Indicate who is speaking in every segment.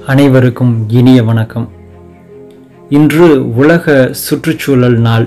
Speaker 1: அனைவருக்கும் இனிய வணக்கம் இன்று உலக சுற்றுச்சூழல் நாள்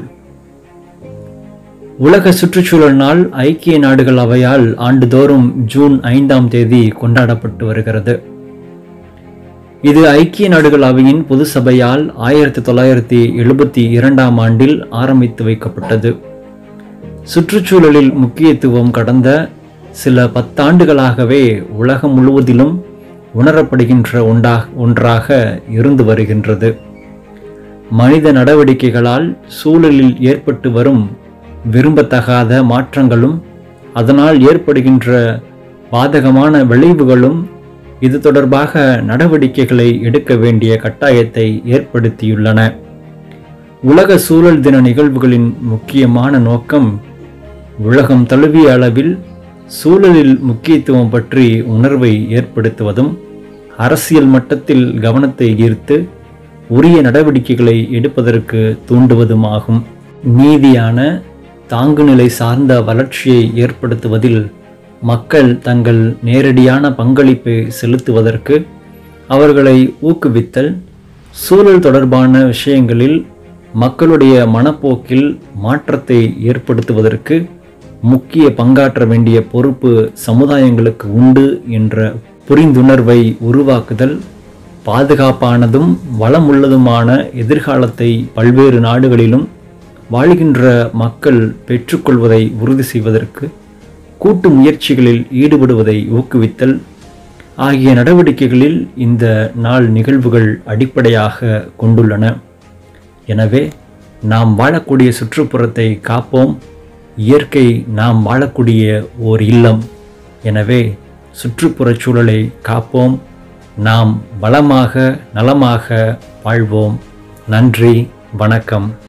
Speaker 1: உலக சுற்றுச்சூழல் நாள் ஐக்கிய நாடுகள் அவையால் ஆண்டுதோறும் ஜூன் ஐந்தாம் தேதி கொண்டாடப்பட்டு வருகிறது இது ஐக்கிய நாடுகள் அவையின் பொது சபையால் ஆயிரத்தி தொள்ளாயிரத்தி எழுபத்தி இரண்டாம் ஆண்டில் ஆரம்பித்து வைக்கப்பட்டது சுற்றுச்சூழலில் முக்கியத்துவம் கடந்த சில பத்தாண்டுகளாகவே உலகம் முழுவதிலும் உணரப்படுகின்ற ஒன்றா ஒன்றாக இருந்து வருகின்றது மனித நடவடிக்கைகளால் சூழலில் ஏற்பட்டு வரும் விரும்பத்தகாத மாற்றங்களும் அதனால் ஏற்படுகின்ற பாதகமான விளைவுகளும் இது தொடர்பாக நடவடிக்கைகளை எடுக்க வேண்டிய கட்டாயத்தை ஏற்படுத்தியுள்ளன உலக சூழல் தின நிகழ்வுகளின் முக்கியமான நோக்கம் உலகம் தழுவிய அளவில் சூழலில் முக்கியத்துவம் பற்றி உணர்வை ஏற்படுத்துவதும் அரசியல் மட்டத்தில் கவனத்தை ஈர்த்து உரிய நடவடிக்கைகளை எடுப்பதற்கு தூண்டுவதுமாகும் நீதியான தாங்குநிலை சார்ந்த வளர்ச்சியை ஏற்படுத்துவதில் மக்கள் தங்கள் நேரடியான பங்களிப்பை செலுத்துவதற்கு அவர்களை ஊக்குவித்தல் சூழல் தொடர்பான விஷயங்களில் மக்களுடைய மனப்போக்கில் மாற்றத்தை ஏற்படுத்துவதற்கு முக்கிய பங்காற்ற வேண்டிய பொறுப்பு சமுதாயங்களுக்கு உண்டு என்ற புரிந்துணர்வை உருவாக்குதல் பாதுகாப்பானதும் வளமுள்ளதுமான எதிர்காலத்தை பல்வேறு நாடுகளிலும் வாழ்கின்ற மக்கள் பெற்றுக்கொள்வதை உறுதி செய்வதற்கு கூட்டு முயற்சிகளில் ஈடுபடுவதை ஊக்குவித்தல் ஆகிய நடவடிக்கைகளில் இந்த நாள் நிகழ்வுகள் அடிப்படையாக கொண்டுள்ளன எனவே நாம் வாழக்கூடிய சுற்றுப்புறத்தை காப்போம் இயற்கை நாம் வாழக்கூடிய ஓர் இல்லம் எனவே சுற்றுப்புறச் சூழலை காப்போம் நாம் வளமாக நலமாக வாழ்வோம் நன்றி வணக்கம்